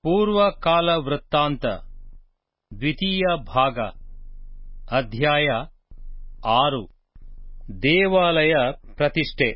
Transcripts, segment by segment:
ಪೂರ್ವಕಾಲ ವೃತ್ತಾಂತ ದ್ವಿತೀಯ ಭಾಗ ಅಧ್ಯಾಯ ಆರು ದೇವಾಲಯ ಪ್ರತಿಷ್ಠೆ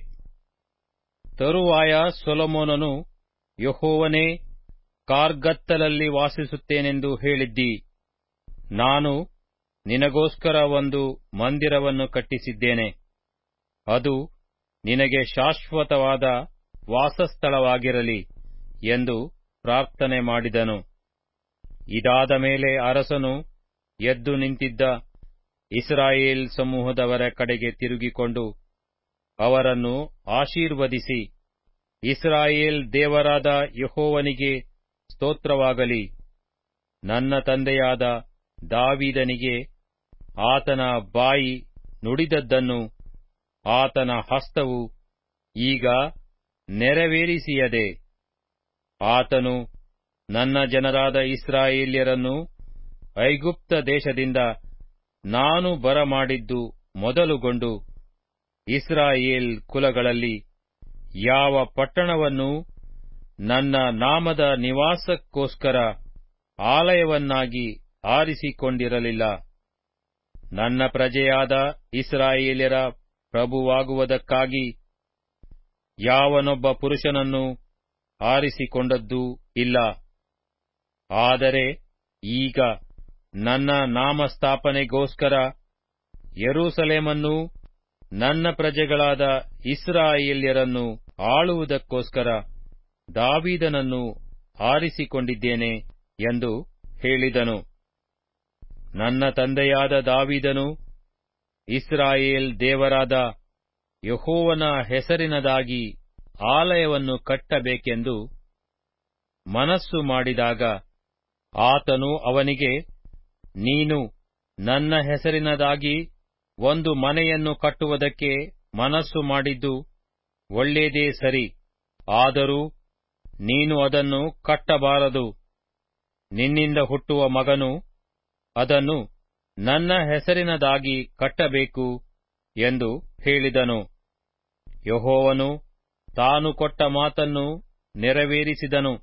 ತರುವಾಯ ಸೊಲೊಮೋನನು ಯೆಹೋವನೇ ಕಾರ್ಗತ್ತಲಲ್ಲಿ ವಾಸಿಸುತ್ತೇನೆಂದು ಹೇಳಿದ್ದಿ ನಾನು ನಿನಗೋಸ್ಕರ ಒಂದು ಮಂದಿರವನ್ನು ಕಟ್ಟಿಸಿದ್ದೇನೆ ಅದು ನಿನಗೆ ಶಾಶ್ವತವಾದ ವಾಸಸ್ಥಳವಾಗಿರಲಿ ಎಂದು ಪ್ರಾರ್ಥನೆ ಮಾಡಿದನು ಇದಾದ ಮೇಲೆ ಅರಸನು ಎದ್ದು ನಿಂತಿದ್ದ ಇಸ್ರಾಯೇಲ್ ಸಮೂಹದವರ ಕಡೆಗೆ ತಿರುಗಿಕೊಂಡು ಅವರನ್ನು ಆಶೀರ್ವದಿಸಿ ಇಸ್ರಾಯೇಲ್ ದೇವರಾದ ಯೆಹೋವನಿಗೆ ಸ್ತೋತ್ರವಾಗಲಿ ನನ್ನ ತಂದೆಯಾದ ದಾವೀದನಿಗೆ ಆತನ ಬಾಯಿ ನುಡಿದದ್ದನ್ನು ಆತನ ಹಸ್ತವು ಈಗ ನೆರವೇರಿಸಿಯದೆ ಆತನು ನನ್ನ ಜನರಾದ ಇಸ್ರಾಯೇಲ್ಯರನ್ನು ಐಗುಪ್ತ ದೇಶದಿಂದ ನಾನು ಬರಮಾಡಿದ್ದು ಮೊದಲುಗೊಂಡು ಇಸ್ರಾಯೇಲ್ ಕುಲಗಳಲ್ಲಿ ಯಾವ ಪಟ್ಟಣವನ್ನೂ ನನ್ನ ನಾಮದ ನಿವಾಸಕ್ಕೋಸ್ಕರ ಆಲಯವನ್ನಾಗಿ ಆರಿಸಿಕೊಂಡಿರಲಿಲ್ಲ ನನ್ನ ಪ್ರಜೆಯಾದ ಇಸ್ರಾಯೇಲ್ಯರ ಪ್ರಭುವಾಗುವುದಕ್ಕಾಗಿ ಯಾವನೊಬ್ಬ ಪುರುಷನನ್ನು ಆರಿಸಿಕೊಂಡದ್ದೂ ಇಲ್ಲ ಆದರೆ ಈಗ ನನ್ನ ನಾಮಸ್ಥಾಪನೆಗೋಸ್ಕರ ಯೆರೂಸಲೇಮನ್ನೂ ನನ್ನ ಪ್ರಜೆಗಳಾದ ಇಸ್ರಾಯೇಲ್ಯರನ್ನು ಆಳುವುದಕ್ಕೋಸ್ಕರ ದಾವೀದನನ್ನು ಆರಿಸಿಕೊಂಡಿದ್ದೇನೆ ಎಂದು ಹೇಳಿದನು ನನ್ನ ತಂದೆಯಾದ ದಾವೀದನು ಇಸ್ರಾಯೇಲ್ ದೇವರಾದ ಯೆಹೋವನ ಹೆಸರಿನದಾಗಿ ಆಲಯವನ್ನು ಕಟ್ಟಬೇಕೆಂದು ಮನಸ್ಸು ಮಾಡಿದಾಗ ಆತನು ಅವನಿಗೆ ನೀನು ನನ್ನ ಹೆಸರಿನದಾಗಿ ಒಂದು ಮನೆಯನ್ನು ಕಟ್ಟುವುದಕ್ಕೆ ಮನಸ್ಸು ಮಾಡಿದ್ದು ಒಳ್ಳೇದೇ ಸರಿ ಆದರೂ ನೀನು ಅದನ್ನು ಕಟ್ಟಬಾರದು ನಿನ್ನಿಂದ ಹುಟ್ಟುವ ಮಗನು ಅದನ್ನು ನನ್ನ ಹೆಸರಿನದಾಗಿ ಕಟ್ಟಬೇಕು ಎಂದು ಹೇಳಿದನು ಯೆಹೋವನು ತಾನು ಕೊಟ್ಟ ಮಾತನ್ನು ನೆರವೇರಿಸಿದನು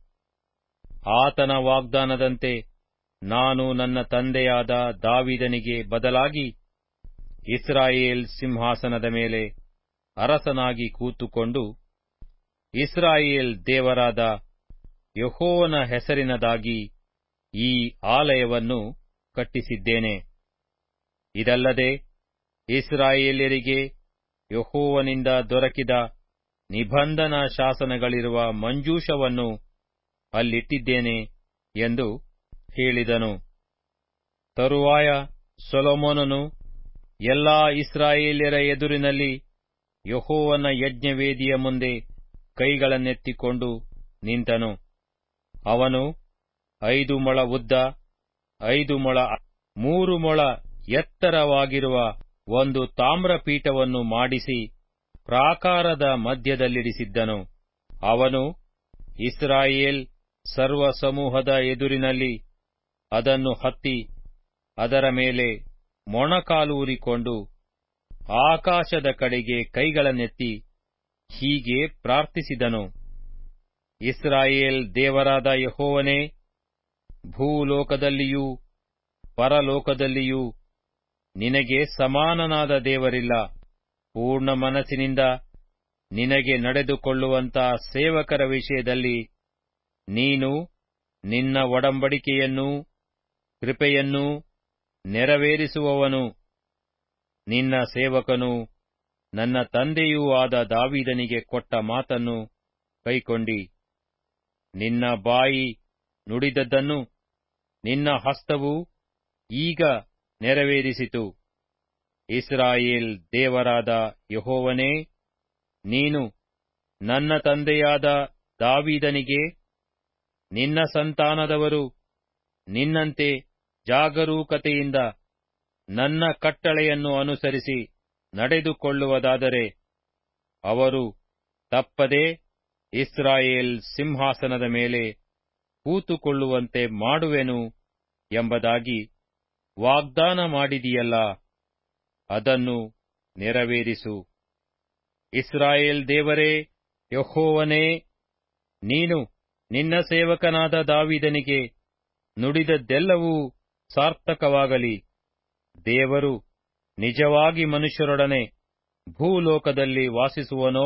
ಆತನ ವಾಗ್ದಾನದಂತೆ ನಾನು ನನ್ನ ತಂದೆಯಾದ ದಾವಿದನಿಗೆ ಬದಲಾಗಿ ಇಸ್ರಾಯೇಲ್ ಸಿಂಹಾಸನದ ಮೇಲೆ ಅರಸನಾಗಿ ಕೂತುಕೊಂಡು ಇಸ್ರಾಯೇಲ್ ದೇವರಾದ ಯೆಹೋವನ ಹೆಸರಿನದಾಗಿ ಈ ಆಲಯವನ್ನು ಕಟ್ಟಿಸಿದ್ದೇನೆ ಇದಲ್ಲದೆ ಇಸ್ರಾಯೇಲ್ಯರಿಗೆ ಯೆಹೋವನಿಂದ ದೊರಕಿದ ನಿಬಂಧನಾ ಶಾಸನಗಳಿರುವ ಮಂಜೂಷವನ್ನು ಅಲ್ಲಿಟ್ಟಿದ್ದೇನೆ ಎಂದು ಹೇಳಿದನು ತರುವಾಯ ಸೊಲೊಮೋನನು ಎಲ್ಲಾ ಇಸ್ರಾಯೇಲ್ಯರ ಎದುರಿನಲ್ಲಿ ಯೆಹೋವನ ಯಜ್ಞವೇದಿಯ ಮುಂದೆ ಕೈಗಳನ್ನೆತ್ತಿಕೊಂಡು ನಿಂತನು ಅವನು ಐದು ಮೊಳ ಉದ್ದ ಐದು ಮೊಳ ಮೂರು ಮೊಳ ಎತ್ತರವಾಗಿರುವ ಒಂದು ತಾಮ್ರಪೀಠವನ್ನು ಮಾಡಿಸಿ ಪ್ರಾಕಾರದ ಮಧ್ಯದಲ್ಲಿಡಿಸಿದ್ದನು ಅವನು ಇಸ್ರಾಯೇಲ್ ಸರ್ವ ಸಮೂಹದ ಎದುರಿನಲ್ಲಿ ಅದನ್ನು ಹತ್ತಿ ಅದರ ಮೇಲೆ ಮೊಣಕಾಲೂರಿಕೊಂಡು ಆಕಾಶದ ಕಡೆಗೆ ಕೈಗಳನ್ನೆತ್ತಿ ಹೀಗೆ ಪ್ರಾರ್ಥಿಸಿದನು ಇಸ್ರಾಯೇಲ್ ದೇವರಾದ ಯೆಹೋವನೇ ಭೂಲೋಕದಲ್ಲಿಯೂ ಪರಲೋಕದಲ್ಲಿಯೂ ನಿನಗೆ ಸಮಾನನಾದ ದೇವರಿಲ್ಲ ಪೂರ್ಣ ಮನಸ್ಸಿನಿಂದ ನಿನಗೆ ನಡೆದುಕೊಳ್ಳುವಂತ ಸೇವಕರ ವಿಷಯದಲ್ಲಿ ನೀನು ನಿನ್ನ ಒಡಂಬಡಿಕೆಯನ್ನೂ ಕೃಪೆಯನ್ನೂ ನೆರವೇರಿಸುವವನು ನಿನ್ನ ಸೇವಕನು ನನ್ನ ತಂದೆಯೂ ಆದ ದಾವೀದನಿಗೆ ಕೊಟ್ಟ ಮಾತನ್ನು ಕೈಕೊಂಡಿ ನಿನ್ನ ಬಾಯಿ ನುಡಿದದ್ದನ್ನು ನಿನ್ನ ಹಸ್ತವು ಈಗ ನೆರವೇರಿಸಿತು ಇಸ್ರಾಯೇಲ್ ದೇವರಾದ ಯೆಹೋವನೇ ನೀನು ನನ್ನ ತಂದೆಯಾದ ದಾವೀದನಿಗೆ ನಿನ್ನ ಸಂತಾನದವರು ನಿನ್ನಂತೆ ಜಾಗರೂಕತೆಯಿಂದ ನನ್ನ ಕಟ್ಟಳೆಯನ್ನು ಅನುಸರಿಸಿ ನಡೆದುಕೊಳ್ಳುವುದಾದರೆ ಅವರು ತಪ್ಪದೆ ಇಸ್ರಾಯೇಲ್ ಸಿಂಹಾಸನದ ಮೇಲೆ ಕೂತುಕೊಳ್ಳುವಂತೆ ಮಾಡುವೆನು ಎಂಬುದಾಗಿ ವಾಗ್ದಾನ ಮಾಡಿದಿಯಲ್ಲ ಅದನ್ನು ನೆರವೇರಿಸು ಇಸ್ರಾಯೇಲ್ ದೇವರೇ ಯೆಹೋವನೇ ನೀನು ನಿನ್ನ ಸೇವಕನಾದ ದಾವಿದನಿಗೆ ನುಡಿದದ್ದೆಲ್ಲವೂ ಸಾರ್ಥಕವಾಗಲಿ ದೇವರು ನಿಜವಾಗಿ ಮನುಷ್ಯರೊಡನೆ ಭೂಲೋಕದಲ್ಲಿ ವಾಸಿಸುವನೋ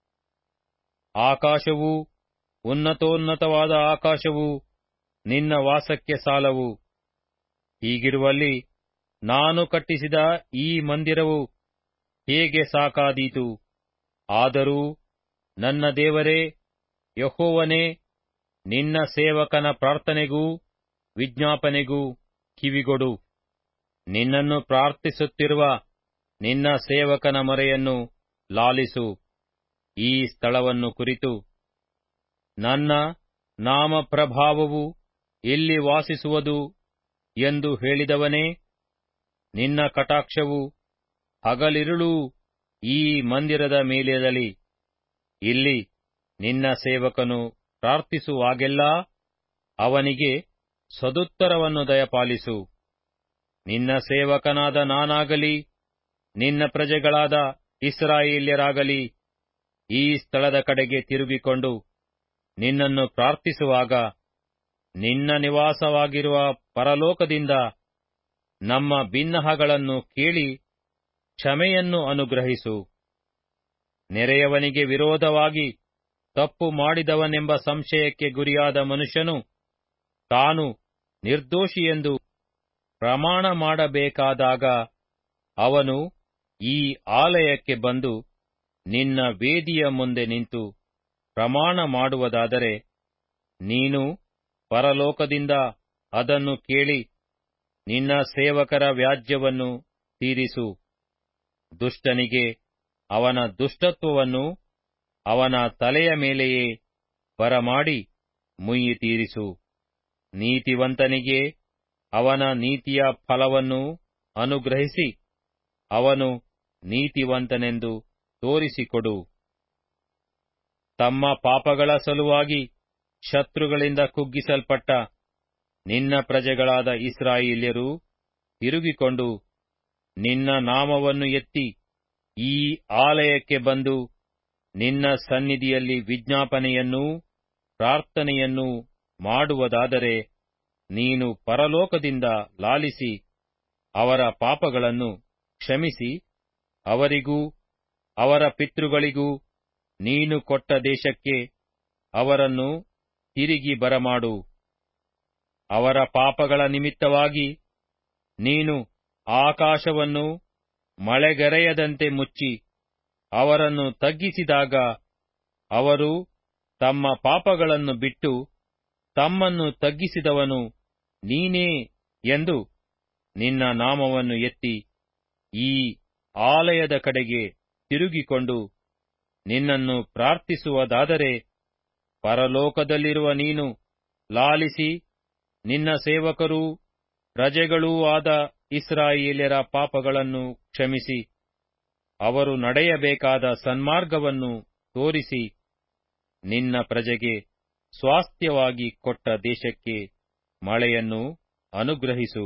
ಆಕಾಶವೂ ಉನ್ನತೋನ್ನತವಾದ ಆಕಾಶವೂ ನಿನ್ನ ವಾಸಕ್ಕೆ ಸಾಲವು ಹೀಗಿರುವಲ್ಲಿ ನಾನು ಕಟ್ಟಿಸಿದ ಈ ಮಂದಿರವು ಹೇಗೆ ಸಾಕಾದೀತು ಆದರೂ ನನ್ನ ದೇವರೇ ಯಹೋವನೇ ನಿನ್ನ ಸೇವಕನ ಪ್ರಾರ್ಥನೆಗೂ ವಿಜ್ಞಾಪನೆಗೂ ಕಿವಿಗೊಡು ನಿನ್ನನ್ನು ಪ್ರಾರ್ಥಿಸುತ್ತಿರುವ ನಿನ್ನ ಸೇವಕನ ಮೊರೆಯನ್ನು ಲಾಲಿಸು ಈ ಸ್ಥಳವನ್ನು ಕುರಿತು ನನ್ನ ನಾಮಪ್ರಭಾವವು ಇಲ್ಲಿ ವಾಸಿಸುವುದು ಎಂದು ಹೇಳಿದವನೇ ನಿನ್ನ ಕಟಾಕ್ಷವು ಹಗಲಿರುಳೂ ಈ ಮಂದಿರದ ಮೇಲಿರಲಿ ಇಲ್ಲಿ ನಿನ್ನ ಸೇವಕನು ಪ್ರಾರ್ಥಿಸುವಾಗೆಲ್ಲಾ ಅವನಿಗೆ ಸದುತ್ತರವನ್ನು ದಯಪಾಲಿಸು ನಿನ್ನ ಸೇವಕನಾದ ನಾನಾಗಲಿ ನಿನ್ನ ಪ್ರಜೆಗಳಾದ ಇಸ್ರಾಯೇಲ್ಯರಾಗಲಿ ಈ ಸ್ಥಳದ ಕಡೆಗೆ ತಿರುಗಿಕೊಂಡು ನಿನ್ನನ್ನು ಪ್ರಾರ್ಥಿಸುವಾಗ ನಿನ್ನ ನಿವಾಸವಾಗಿರುವ ಪರಲೋಕದಿಂದ ನಮ್ಮ ಬಿನ್ನಹಗಳನ್ನು ಕೇಳಿ ಕ್ಷಮೆಯನ್ನು ಅನುಗ್ರಹಿಸು ನೆರೆಯವನಿಗೆ ವಿರೋಧವಾಗಿ ತಪ್ಪು ಮಾಡಿದವನೆಂಬ ಸಂಶಯಕ್ಕೆ ಗುರಿಯಾದ ಮನುಷ್ಯನು ತಾನು ನಿರ್ದೋಷಿಯೆಂದು ಪ್ರಮಾಣ ಮಾಡಬೇಕಾದಾಗ ಅವನು ಈ ಆಲಯಕ್ಕೆ ಬಂದು ನಿನ್ನ ವೇದಿಯ ಮುಂದೆ ನಿಂತು ಪ್ರಮಾಣ ಮಾಡುವುದಾದರೆ ನೀನು ಪರಲೋಕದಿಂದ ಅದನ್ನು ಕೇಳಿ ನಿನ್ನ ಸೇವಕರ ವ್ಯಾಜ್ಯವನ್ನು ತೀರಿಸು ದುಷ್ಟನಿಗೆ ಅವನ ದುಷ್ಟತ್ವವನ್ನು ಅವನ ತಲೆಯ ಮೇಲೆಯೇ ಬರಮಾಡಿ ಮುಯ್ಯಿ ತೀರಿಸು ನೀತಿವಂತನಿಗೆ ಅವನ ನೀತಿಯ ಫಲವನ್ನು ಅನುಗ್ರಹಿಸಿ ಅವನು ನೀತಿವಂತನೆಂದು ತೋರಿಸಿಕೊಡು ತಮ್ಮ ಪಾಪಗಳ ಸಲುವಾಗಿ ಶತ್ರುಗಳಿಂದ ಕುಗ್ಗಿಸಲ್ಪಟ್ಟ ನಿನ್ನ ಪ್ರಜೆಗಳಾದ ಇಸ್ರಾಯೇಲ್ಯರು ತಿರುಗಿಕೊಂಡು ನಿನ್ನ ನಾಮವನ್ನು ಎತ್ತಿ ಈ ಆಲಯಕ್ಕೆ ಬಂದು ನಿನ್ನ ಸನ್ನಿಧಿಯಲ್ಲಿ ವಿಜ್ಞಾಪನೆಯನ್ನೂ ಪ್ರಾರ್ಥನೆಯನ್ನೂ ಮಾಡುವುದಾದರೆ ನೀನು ಪರಲೋಕದಿಂದ ಲಾಲಿಸಿ ಅವರ ಪಾಪಗಳನ್ನು ಕ್ಷಮಿಸಿ ಅವರಿಗೂ ಅವರ ಪಿತೃಗಳಿಗೂ ನೀನು ಕೊಟ್ಟ ದೇಶಕ್ಕೆ ಅವರನ್ನು ತಿರುಗಿ ಬರಮಾಡು ಅವರ ಪಾಪಗಳ ನಿಮಿತ್ತವಾಗಿ ನೀನು ಆಕಾಶವನ್ನು ಮಳೆಗರೆಯದಂತೆ ಮುಚ್ಚಿ ಅವರನ್ನು ತಗ್ಗಿಸಿದಾಗ ಅವರು ತಮ್ಮ ಪಾಪಗಳನ್ನು ಬಿಟ್ಟು ತಮ್ಮನ್ನು ತಗ್ಗಿಸಿದವನು ನೀನೇ ಎಂದು ನಿನ್ನ ನಾಮವನ್ನು ಎತ್ತಿ ಈ ಆಲಯದ ಕಡೆಗೆ ತಿರುಗಿಕೊಂಡು ನಿನ್ನನ್ನು ಪ್ರಾರ್ಥಿಸುವುದಾದರೆ ಪರಲೋಕದಲ್ಲಿರುವ ನೀನು ಲಾಲಿಸಿ ನಿನ್ನ ಸೇವಕರೂ ಪ್ರಜೆಗಳೂ ಆದ ಇಸ್ರಾಯೇಲ್ಯರ ಪಾಪಗಳನ್ನು ಕ್ಷಮಿಸಿ ಅವರು ನಡೆಯಬೇಕಾದ ಸನ್ಮಾರ್ಗವನ್ನು ತೋರಿಸಿ ನಿನ್ನ ಪ್ರಜೆಗೆ ಸ್ವಾಸ್ಥ್ಯವಾಗಿ ಕೊಟ್ಟ ದೇಶಕ್ಕೆ ಮಳೆಯನ್ನು ಅನುಗ್ರಹಿಸು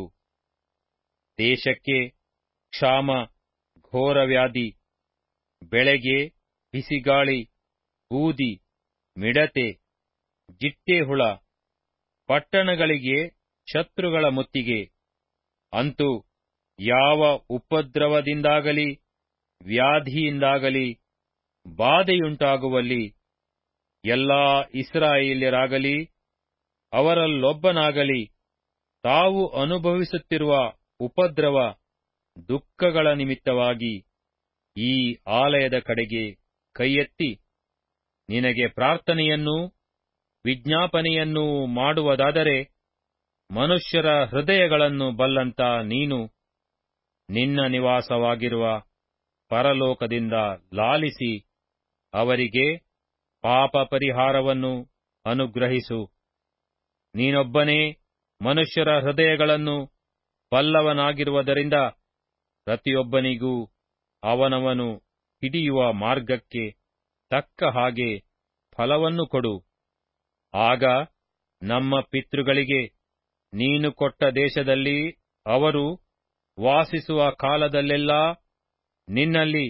ದೇಶಕ್ಕೆ ಕ್ಷಾಮ ಘೋರವ್ಯಾಧಿ ಬೆಳೆಗೆ ಬಿಸಿಗಾಳಿ ಬೂದಿ ಮಿಡತೆ ಜಿಟ್ಟೇಹುಳ ಪಟ್ಟಣಗಳಿಗೆ ಶತ್ರುಗಳ ಮುತ್ತಿಗೆ ಅಂತೂ ಯಾವ ಉಪದ್ರವದಿಂದಾಗಲಿ ವ್ಯಾಧಿಯಿಂದಾಗಲಿ ಬಾಧೆಯುಂಟಾಗುವಲ್ಲಿ ಎಲ್ಲಾ ಇಸ್ರಾಯೇಲ್ಯರಾಗಲಿ ಅವರಲ್ಲೊಬ್ಬನಾಗಲಿ ತಾವು ಅನುಭವಿಸುತ್ತಿರುವ ಉಪದ್ರವ ದುಃಖಗಳ ನಿಮಿತ್ತವಾಗಿ ಈ ಆಲಯದ ಕಡೆಗೆ ಕೈಯೆತ್ತಿ ನಿನಗೆ ಪ್ರಾರ್ಥನೆಯನ್ನೂ ವಿಜ್ಞಾಪನೆಯನ್ನೂ ಮಾಡುವುದಾದರೆ ಮನುಷ್ಯರ ಹೃದಯಗಳನ್ನು ಬಲ್ಲಂತ ನೀನು ನಿನ್ನ ನಿವಾಸವಾಗಿರುವ ಪರಲೋಕದಿಂದ ಲಾಲಿಸಿ ಅವರಿಗೆ ಪಾಪ ಪರಿಹಾರವನ್ನು ಅನುಗ್ರಹಿಸು ನೀನೊಬ್ಬನೇ ಮನುಷ್ಯರ ಹೃದಯಗಳನ್ನು ಬಲ್ಲವನಾಗಿರುವುದರಿಂದ ಪ್ರತಿಯೊಬ್ಬನಿಗೂ ಅವನವನು ಹಿಡಿಯುವ ಮಾರ್ಗಕ್ಕೆ ತಕ್ಕ ಹಾಗೆ ಫಲವನ್ನು ಕೊಡು ಆಗ ನಮ್ಮ ಪಿತೃಗಳಿಗೆ ನೀನು ಕೊಟ್ಟ ದೇಶದಲ್ಲಿ ಅವರು ವಾಸಿಸುವ ಕಾಲದಲ್ಲೆಲ್ಲಾ ನಿನ್ನಲ್ಲಿ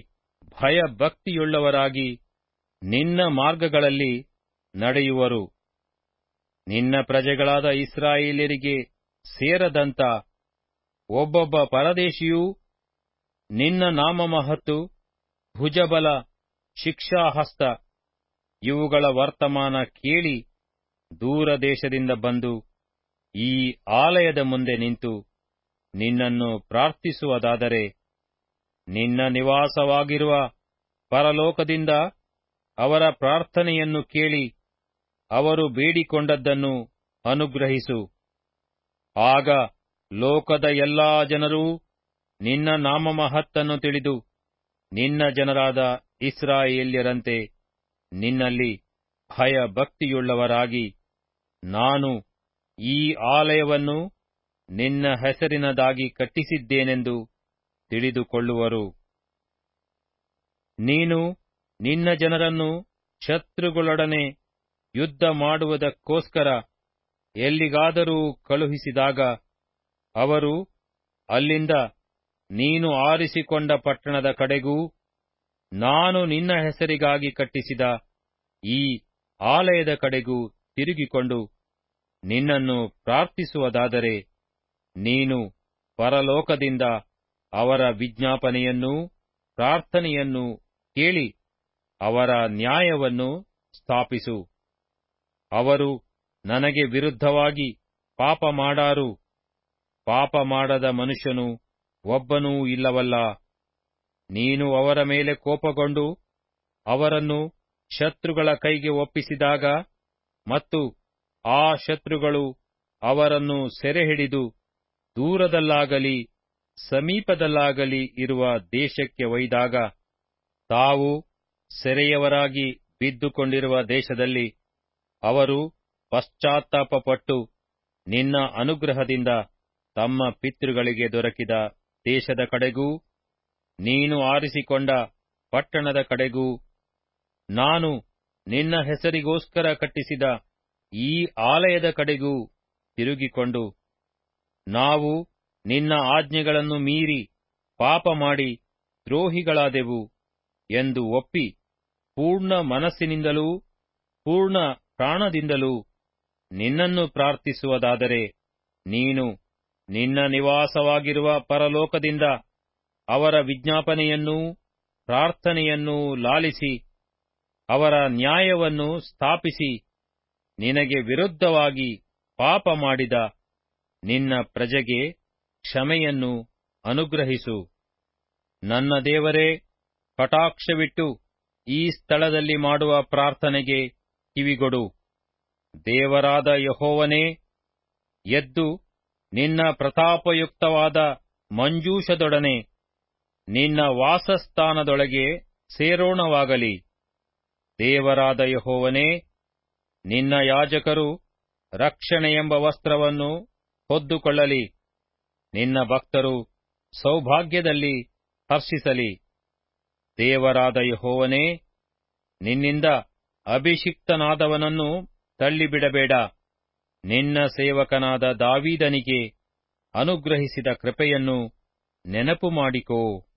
ಭಯಭಕ್ತಿಯುಳ್ಳವರಾಗಿ ನಿನ್ನ ಮಾರ್ಗಗಳಲ್ಲಿ ನಡೆಯುವರು ನಿನ್ನ ಪ್ರಜೆಗಳಾದ ಇಸ್ರಾಯೇಲ್ಯರಿಗೆ ಸೇರದಂತ ಒಬ್ಬೊಬ್ಬ ಪರದೇಶಿಯೂ ನಿನ್ನ ನಾಮಮಹತ್ತು ಭುಜಬಲ ಶಿಕ್ಷಾಹಸ್ತ ಇವುಗಳ ವರ್ತಮಾನ ಕೇಳಿ ದೂರ ದೇಶದಿಂದ ಬಂದು ಈ ಆಲಯದ ಮುಂದೆ ನಿಂತು ನಿನ್ನನ್ನು ಪ್ರಾರ್ಥಿಸುವುದಾದರೆ ನಿನ್ನ ನಿವಾಸವಾಗಿರುವ ಪರಲೋಕದಿಂದ ಅವರ ಪ್ರಾರ್ಥನೆಯನ್ನು ಕೇಳಿ ಅವರು ಬೇಡಿಕೊಂಡದ್ದನ್ನು ಅನುಗ್ರಹಿಸು ಆಗ ಲೋಕದ ಎಲ್ಲಾ ಜನರೂ ನಿನ್ನ ನಾಮಮಹತ್ತನ್ನು ತಿಳಿದು ನಿನ್ನ ಜನರಾದ ಇಸ್ರಾಯೇಲ್ಯರಂತೆ ನಿನ್ನಲ್ಲಿ ಭಯಭಕ್ತಿಯುಳ್ಳವರಾಗಿ ನಾನು ಈ ಆಲಯವನ್ನು ನಿನ್ನ ಹೆಸರಿನದಾಗಿ ಕಟ್ಟಿಸಿದ್ದೇನೆಂದು ತಿಳಿದುಕೊಳ್ಳುವರು ನೀನು ನಿನ್ನ ಜನರನ್ನು ಶತ್ರುಗಳೊಡನೆ ಯುದ್ಧ ಮಾಡುವುದಕ್ಕೋಸ್ಕರ ಎಲ್ಲಿಗಾದರೂ ಕಳುಹಿಸಿದಾಗ ಅವರು ಅಲ್ಲಿಂದ ನೀನು ಆರಿಸಿಕೊಂಡ ಪಟ್ಟಣದ ಕಡೆಗೂ ನಾನು ನಿನ್ನ ಹೆಸರಿಗಾಗಿ ಕಟ್ಟಿಸಿದ ಈ ಆಲಯದ ಕಡೆಗೂ ತಿರುಗಿಕೊಂಡು ನಿನ್ನನ್ನು ಪ್ರಾರ್ಥಿಸುವುದಾದರೆ ನೀನು ಪರಲೋಕದಿಂದ ಅವರ ವಿಜ್ಞಾಪನೆಯನ್ನೂ ಪ್ರಾರ್ಥನೆಯನ್ನೂ ಕೇಳಿ ಅವರ ನ್ಯಾಯವನ್ನು ಸ್ಥಾಪಿಸು ಅವರು ನನಗೆ ವಿರುದ್ಧವಾಗಿ ಪಾಪ ಮಾಡಾರು ಪಾಪ ಮಾಡದ ಮನುಷ್ಯನು ಒಬ್ಬನೂ ಇಲ್ಲವಲ್ಲ ನೀನು ಅವರ ಮೇಲೆ ಕೋಪಗೊಂಡು ಅವರನ್ನು ಶತ್ರುಗಳ ಕೈಗೆ ಒಪ್ಪಿಸಿದಾಗ ಮತ್ತು ಆ ಶತ್ರುಗಳು ಅವರನ್ನು ಸೆರೆಹಿಡಿದು ದೂರದಲ್ಲಾಗಲಿ ಸಮೀಪದಲ್ಲಾಗಲಿ ಇರುವ ದೇಶಕ್ಕೆ ಒಯ್ದಾಗ ತಾವು ಸೆರೆಯವರಾಗಿ ಬಿದ್ದುಕೊಂಡಿರುವ ದೇಶದಲ್ಲಿ ಅವರು ಪಶ್ಚಾತ್ತಾಪಪಟ್ಟು ನಿನ್ನ ಅನುಗ್ರಹದಿಂದ ತಮ್ಮ ಪಿತೃಗಳಿಗೆ ದೊರಕಿದ ದೇಶದ ಕಡೆಗೂ ನೀನು ಆರಿಸಿಕೊಂಡ ಪಟ್ಟಣದ ಕಡೆಗೂ ನಾನು ನಿನ್ನ ಹೆಸರಿಗೋಸ್ಕರ ಕಟ್ಟಿಸಿದ ಈ ಆಲಯದ ಕಡೆಗೂ ತಿರುಗಿಕೊಂಡು ನಾವು ನಿನ್ನ ಆಜ್ಞೆಗಳನ್ನು ಮೀರಿ ಪಾಪ ಮಾಡಿ ದ್ರೋಹಿಗಳಾದೆವು ಎಂದು ಒಪ್ಪಿ ಪೂರ್ಣ ಮನಸ್ಸಿನಿಂದಲೂ ಪೂರ್ಣ ಪ್ರಾಣದಿಂದಲೂ ನಿನ್ನನ್ನು ಪ್ರಾರ್ಥಿಸುವುದಾದರೆ ನೀನು ನಿನ್ನ ನಿವಾಸವಾಗಿರುವ ಪರಲೋಕದಿಂದ ಅವರ ವಿಜ್ಞಾಪನೆಯನ್ನೂ ಪ್ರಾರ್ಥನೆಯನ್ನೂ ಲಾಲಿಸಿ ಅವರ ನ್ಯಾಯವನ್ನು ಸ್ಥಾಪಿಸಿ ನಿನಗೆ ವಿರುದ್ಧವಾಗಿ ಪಾಪ ಮಾಡಿದ ನಿನ್ನ ಪ್ರಜೆಗೆ ಕ್ಷಮೆಯನ್ನು ಅನುಗ್ರಹಿಸು ನನ್ನ ದೇವರೇ ಕಟಾಕ್ಷವಿಟ್ಟು ಈ ಸ್ಥಳದಲ್ಲಿ ಮಾಡುವ ಪ್ರಾರ್ಥನೆಗೆ ಕಿವಿಗೊಡು ದೇವರಾದ ಯಹೋವನೇ ಎದ್ದು ನಿನ್ನ ಪ್ರತಾಪಯುಕ್ತವಾದ ಮಂಜೂಷದೊಡನೆ ನಿನ್ನ ವಾಸಸ್ಥಾನದೊಳಗೆ ಸೇರೋಣವಾಗಲಿ ದೇವರಾದ ಯಹೋವನೇ ನಿನ್ನ ಯಾಜಕರು ರಕ್ಷಣೆಯೆಂಬ ವಸ್ತ್ರವನ್ನು ಹೊದ್ದುಕೊಳ್ಳಲಿ ನಿನ್ನ ಭಕ್ತರು ಸೌಭಾಗ್ಯದಲ್ಲಿ ಹರ್ಷಿಸಲಿ ದೇವರಾದ ಯಹೋವನೇ ನಿನ್ನಿಂದ ಅಭಿಷಿಕ್ತನಾದವನನ್ನು ತಳ್ಳಿಬಿಡಬೇಡ ನಿನ್ನ ಸೇವಕನಾದ ದಾವೀದನಿಗೆ ಅನುಗ್ರಹಿಸಿದ ಕೃಪೆಯನ್ನು ನೆನಪು ಮಾಡಿಕೋ